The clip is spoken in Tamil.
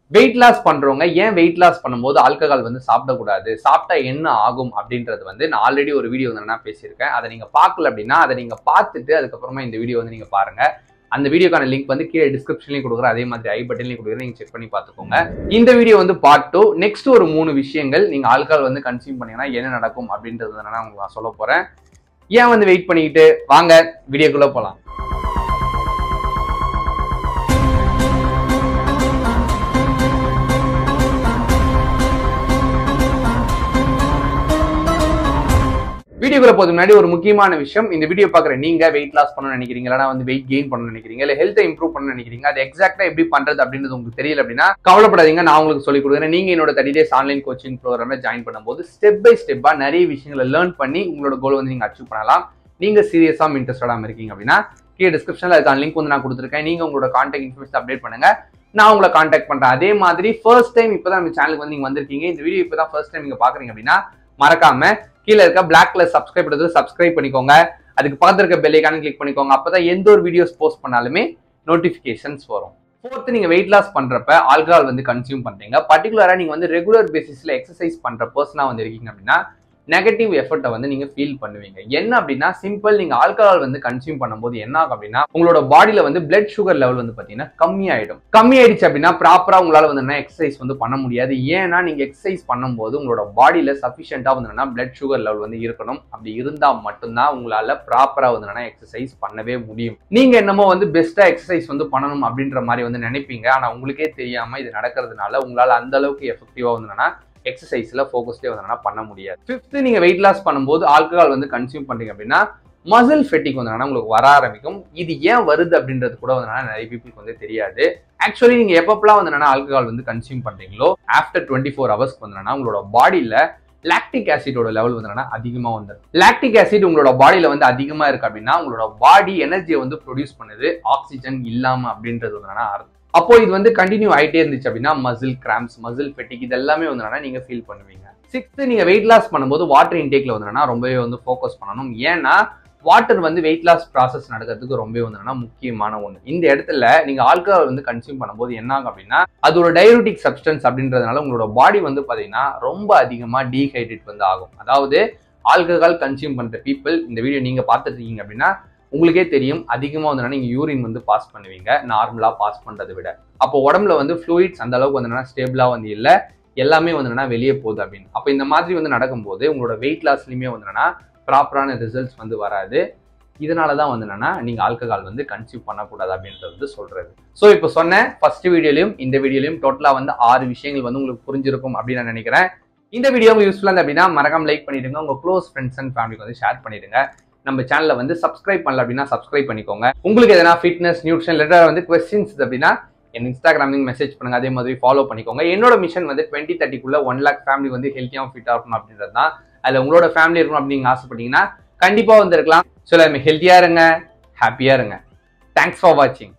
வெயிட் லாஸ் பண்றவங்க ஏன் வெயிட் லாஸ் பண்ணும்போது ஆல்கஹால் வந்து சாப்பிடக்கூடாது சாப்பிட்டா என்ன ஆகும் அப்படின்றது வந்து நான் ஆல்ரெடி ஒரு வீடியோ வந்து நான் பேசியிருக்கேன் அதை நீங்க பார்க்கல அப்படின்னா அதை நீங்க பார்த்துட்டு அதுக்கப்புறமா இந்த வீடியோ வந்து நீங்க பாருங்க அந்த வீடியோக்கான லிங்க் வந்து கீழே டிஸ்கிரிப்ஷன்லையும் கொடுக்குறேன் அதே மாதிரி ஐ பட்டன்லையும் கொடுக்குறேன் நீங்க செக் பண்ணி பார்த்துக்கோங்க இந்த வீடியோ வந்து பார்ட் டூ நெக்ஸ்ட் ஒரு மூணு விஷயங்கள் நீங்க ஆல்கஹால் வந்து கன்சியூம் பண்ணீங்கன்னா என்ன நடக்கும் அப்படின்றது வந்து நான் உங்களுக்கு நான் சொல்ல போறேன் ஏன் வந்து வெயிட் பண்ணிக்கிட்டு வாங்க வீடியோக்குள்ள போலாம் வீடியோக்குள்ள போது முன்னாடி ஒரு முக்கியமான விஷயம் இந்த வீடியோ பாக்குற நீங்க வெயிட் லாஸ் பண்ண நினைக்கிறீங்க இல்லைனா வந்து வெயிட் கெயின் பண்ண நினைக்கிறீங்க இல்ல ஹெல்த்தை இம்ப்ரூவ் பண்ண நினைக்கிறீங்க அது எக்ஸாக்டா எப்படி பண்றது அப்படின்றது உங்களுக்கு தெரியல அப்படின்னா கவலைப்படாதீங்க நான் உங்களுக்கு சொல்லி கொடுக்குறேன் நீங்க என்னோட தேர்ட்டி டேஸ் ஆன்லைன் கோச்சிங் ப்ரோக்ராம்ல ஜாயின் பண்ணும்போது ஸ்டெப் பை ஸ்டெப்பா நிறைய விஷயங்களை லேர்ன் பண்ணி உங்களோட கோல் வந்து நீங்க அச்சீவ் பண்ணலாம் நீங்க சீரியஸா இன்ட்ரெஸ்டடா இருக்கீங்க அப்படின்னா கீழே டிஸ்கிரிப்ஷன்ல அதுக்கான லிங்க் வந்து நான் கொடுத்துருக்கேன் நீங்க உங்களோட கான்டாக்ட் இன்ஃபர்மேஷன் அப்டேட் பண்ணுங்க நான் உங்களை கான்டாக்ட் பண்றேன் அதே மாதிரி ஃபர்ஸ்ட் டைம் இப்பதான் நம்ம சேனலுக்கு வந்து நீங்க வந்திருக்கீங்க இந்த வீடியோ இப்பதான் ஃபர்ஸ்ட் டைம் நீங்க பாக்குறீங்க அப்படின்னா மறக்காம கீழே இருக்க பிளாக் கலர் சப்ஸ்கிரைப் பண்ணுறது சப்ஸ்கிரைப் பண்ணிக்கோங்க அதுக்கு பக்கத்துல இருக்க பெல்லைக்கான கிளிக் பண்ணிக்கோங்க அப்பதான் எந்த ஒரு வீடியோஸ் போஸ்ட் பண்ணாலுமே நோட்டிபிகேஷன்ஸ் வரும் ஃபோர்த்து நீங்க வெயிட் லாஸ் பண்றப்ப ஆல்கஹால் வந்து கன்சியூம் பண்றீங்க பர்டிகுலரா நீங்க வந்து ரெகுலர் பேசிஸ்ல எக்ஸசைஸ் பண்ற பர்சனா வந்து இருக்கீங்க அப்படின்னா நெகட்டிவ் எஃபர்ட்டை வந்து நீங்க ஃபீல் பண்ணுவீங்க என்ன அப்படின்னா சிம்பிள் நீங்க ஆல்கஹால் வந்து கன்சியூம் பண்ணும்போது என்ன ஆகும் அப்படின்னா உங்களோட பாடியில வந்து பிளட் சுகர் லெவல் வந்து பாத்தீங்கன்னா கம்மியாயிடும் கம்மி ஆயிடுச்சு அப்படின்னா ப்ராப்பரா உங்களால வந்து எக்ஸசைஸ் வந்து பண்ண முடியாது ஏன்னா நீங்க எக்ஸசைஸ் பண்ணும்போது உங்களோட பாடியில சஃபிஷியண்டா வந்து பிளட் சுகர் லெவல் வந்து இருக்கணும் அப்படி இருந்தா மட்டும்தான் உங்களால ப்ராப்பரா வந்து எக்ஸசைஸ் பண்ணவே முடியும் நீங்க என்னமோ வந்து பெஸ்டா எக்ஸசைஸ் வந்து பண்ணணும் அப்படின்ற மாதிரி வந்து நினைப்பீங்க ஆனா உங்களுக்கே தெரியாம இது நடக்கிறதுனால உங்களால அந்த அளவுக்கு எஃபெக்டிவா வந்து எக்ஸசைஸ்ல ஃபோக்கஸ்டே வந்து பண்ண முடியாது ஃபிஃப்த் நீங்க வெயிட் லாஸ் பண்ணும்போது ஆல்கஹால் வந்து கன்சியூம் பண்றீங்க அப்படின்னா மசில் ஃபெட்டிக் வந்து உங்களுக்கு வர ஆரம்பிக்கும் இது ஏன் வருது அப்படின்றது கூட வந்து நிறைய பீப்புளுக்கு வந்து தெரியாது ஆக்சுவலி நீங்க எப்பப்பெல்லாம் வந்து ஆல்கஹால் வந்து கன்சியூம் பண்றீங்களோ ஆஃப்டர் டுவெண்ட்டி ஃபோர் ஹவர்ஸ்க்கு வந்து உங்களோட பாடியில லாக்டிக் ஆசிடோட லெவல் வந்து அதிகமா வந்துடும் லாக்டிக் ஆசிட் உங்களோட பாடியில வந்து அதிகமா இருக்கு அப்படின்னா உங்களோட பாடி எனர்ஜியை வந்து ப்ரொடியூஸ் பண்ணுது ஆக்சிஜன் இல்லாம அப்படின்றது வந்து அர்த்தம் அப்போ இது வந்து கண்டினியூ ஆயிட்டே இருந்துச்சு அப்படின்னா மசில் கிராம்ஸ் மசில் ஃபெட்டிக் இது எல்லாமே வந்து நீங்க ஃபீல் பண்ணுவீங்க சிக்ஸ்த் நீங்க வெயிட் லாஸ் பண்ணும்போது வாட்டர் இன்டேக்ல வந்து ரொம்பவே வந்து ஃபோக்கஸ் பண்ணணும் ஏன்னா வாட்டர் வந்து வெயிட் லாஸ் ப்ராசஸ் நடக்கிறதுக்கு ரொம்பவே வந்து முக்கியமான ஒன்று இந்த இடத்துல நீங்க ஆல்கஹால் வந்து கன்சியூம் பண்ணும்போது என்ன ஆகும் அப்படின்னா அது ஒரு டையூட்டிக் சப்ஸ்டன்ஸ் அப்படின்றதுனால உங்களோட பாடி வந்து பாத்தீங்கன்னா ரொம்ப அதிகமா டீஹைட்ரேட் வந்து ஆகும் அதாவது ஆல்கஹால் கன்சியூம் பண்ற பீப்புள் இந்த வீடியோ நீங்க பார்த்துட்டு இருக்கீங்க அப்படின்னா உங்களுக்கே தெரியும் அதிகமாக வந்து நீங்கள் யூரின் வந்து பாஸ் பண்ணுவீங்க நார்மலாக பாஸ் பண்ணுறதை விட அப்போ உடம்புல வந்து ஃப்ளூயிட்ஸ் அந்த அளவுக்கு வந்து ஸ்டேபிளாக வந்து இல்லை எல்லாமே வந்து வெளியே போகுது அப்படின்னு அப்போ இந்த மாதிரி வந்து நடக்கும்போது உங்களோட வெயிட் லாஸ்லையுமே வந்து ப்ராப்பரான ரிசல்ட்ஸ் வந்து வராது இதனால தான் வந்து என்னன்னா நீங்கள் ஆல்கஹால் வந்து கன்சியூம் பண்ணக்கூடாது அப்படின்றது வந்து சொல்றது ஸோ இப்போ சொன்ன ஃபர்ஸ்ட் வீடியோலையும் இந்த வீடியோலையும் டோட்டலாக வந்து ஆறு விஷயங்கள் வந்து உங்களுக்கு புரிஞ்சிருக்கும் அப்படின்னு நான் நினைக்கிறேன் இந்த வீடியோ உங்களுக்கு யூஸ்ஃபுல்லாக இருந்தது அப்படின்னா மறக்காம லைக் பண்ணிடுங்க உங்கள் க்ளோஸ் ஃப்ரெண்ட்ஸ் அண்ட் ஃபேமிலிக்கு வந்து ஷேர் பண்ணிடுங்க நம்ம சேனலை வந்து சப்ஸ்கிரைப் பண்ணல அப்படின்னா சப்ஸ்கிரைப் பண்ணிக்கோங்க உங்களுக்கு எதனா ஃபிட்னஸ் நியூட்ரிஷன் ரிலேட்டட் வந்து கொஸ்டின்ஸ் அப்படின்னா என் இன்ஸ்டாகிராமிங் மெசேஜ் பண்ணுங்க அதே மாதிரி ஃபாலோ பண்ணிக்கோங்க என்னோட மிஷன் வந்து டுவெண்ட்டி தேர்ட்டிக்குள்ள ஒன் லேக் ஃபேமிலி வந்து ஹெல்த்தியாகவும் ஃபிட்டாக இருக்கணும் அப்படின்றது தான் அதில் உங்களோட ஃபேமிலி இருக்கணும் அப்படின்னு ஆசைப்பட்டீங்கன்னா கண்டிப்பாக வந்து இருக்கலாம் ஸோ ஹெல்த்தியாக இருங்க ஹாப்பியாக இருங்க தேங்க்ஸ் ஃபார் வாட்சிங்